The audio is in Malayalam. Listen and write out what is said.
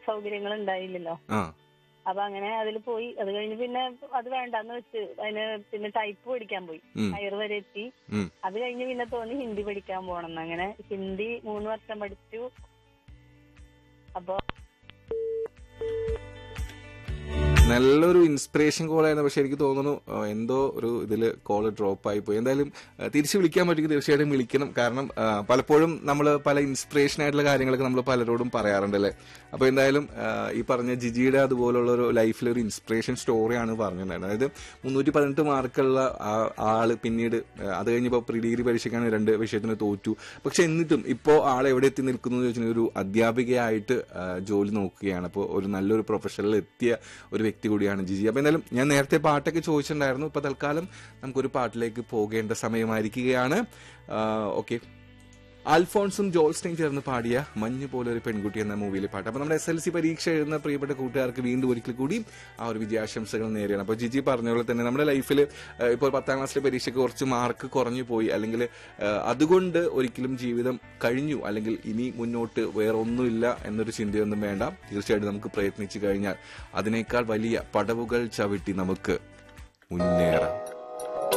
സൗകര്യങ്ങൾ ഉണ്ടായില്ലല്ലോ ആ അപ്പൊ അങ്ങനെ അതിൽ പോയി അത് കഴിഞ്ഞ് പിന്നെ അത് വേണ്ടാന്ന് വെച്ച് അതിന് പിന്നെ ടൈപ്പ് പഠിക്കാൻ പോയി ഉം. ഹയർ വരെ എത്തി ഉം. അത് കഴിഞ്ഞ് പിന്നെ തോന്നി ഹിന്ദി പഠിക്കാൻ പോകണം അങ്ങനെ ഹിന്ദി മൂന്ന് വർഷം പഠിച്ചു അപ്പൊ നല്ലൊരു ഇൻസ്പിറേഷൻ കോൾ ആയിരുന്നു പക്ഷെ എനിക്ക് തോന്നുന്നു ആ, എന്തോ ഒരു ഇതിൽ കോൾ ഡ്രോപ്പ് ആയി പോയി എന്തായാലും ആ, തിരിച്ച് വിളിക്കാൻ പറ്റുമെങ്കിൽ തീർച്ചയായിട്ടും വിളിക്കണം കാരണം ആ, പലപ്പോഴും നമ്മൾ പല ഇൻസ്പിറേഷൻ ആയിട്ടുള്ള കാര്യങ്ങളൊക്കെ നമ്മൾ പലരോടും പറയാറുണ്ടല്ലേ അപ്പൊ എന്തായാലും ആ, ഈ പറഞ്ഞ ജിജിയുടെ അതുപോലുള്ള ഒരു ലൈഫിലെ ഒരു ഇൻസ്പിറേഷൻ സ്റ്റോറിയാണ് പറഞ്ഞിട്ടുണ്ടായിരുന്നത് അതായത് മുന്നൂറ്റി പതിനെട്ട് മാർക്കുള്ള ആ- ആള് പിന്നീട് ആ, അത് കഴിഞ്ഞപ്പോൾ പ്രീ ഡിഗ്രി പരീക്ഷയ്ക്കാണ് രണ്ട് വിഷയത്തിന് തോറ്റു പക്ഷെ എന്നിട്ടും ഇപ്പോൾ ആൾ എവിടെ എത്തി നിൽക്കുന്നു എന്ന് ചോദിച്ചാൽ ഒരു അധ്യാപികയായിട്ട് ആ, ജോലി നോക്കുകയാണ് അപ്പോൾ ഒരു നല്ലൊരു പ്രൊഫഷനിൽ എത്തിയ ഒരു വ്യക്തി കൂടിയാണ് ജിജി അപ്പോൾ എന്തായാലും ഞാൻ നേരത്തെ പാട്ടൊക്കെ ചോദിച്ചിട്ടുണ്ടായിരുന്നു ഇപ്പോൾ തൽക്കാലം നമുക്കൊരു പാട്ടിലേക്ക് പോകേണ്ട സമയമായിരിക്കുകയാണ് ഓക്കെ അൽഫോൺസും ജോൾസ്റ്റൈൻ ചേർന്ന് പാടിയ മഞ്ഞ് പോലെ ഒരു പെൺകുട്ടി എന്ന മൂവിയിലെ പാട്ട് അപ്പോൾ നമ്മുടെ എസ് എൽ സി പരീക്ഷ എഴുതുന്ന പ്രിയപ്പെട്ട കൂട്ടുകാർക്ക് വീണ്ടും ഒരിക്കൽ കൂടി ആ ഒരു വിജയാശംസകൾ നേരെയാണ് അപ്പോൾ ജിജി പറഞ്ഞ പോലെ തന്നെ നമ്മുടെ ലൈഫിൽ ഇപ്പോൾ പത്താം ക്ലാസ്സിലെ പരീക്ഷയ്ക്ക് കുറച്ച് മാർക്ക് കുറഞ്ഞു പോയി അല്ലെങ്കിൽ അതുകൊണ്ട് ഒരിക്കലും ജീവിതം കഴിഞ്ഞു അല്ലെങ്കിൽ ഇനി മുന്നോട്ട് വേറെ ഒന്നുമില്ല എന്നൊരു ചിന്തയൊന്നും വേണ്ട തീർച്ചയായിട്ടും നമുക്ക് പ്രയത്നിച്ചു കഴിഞ്ഞാൽ അതിനേക്കാൾ വലിയ പടവുകൾ ചവിട്ടി നമുക്ക് മുന്നേറാം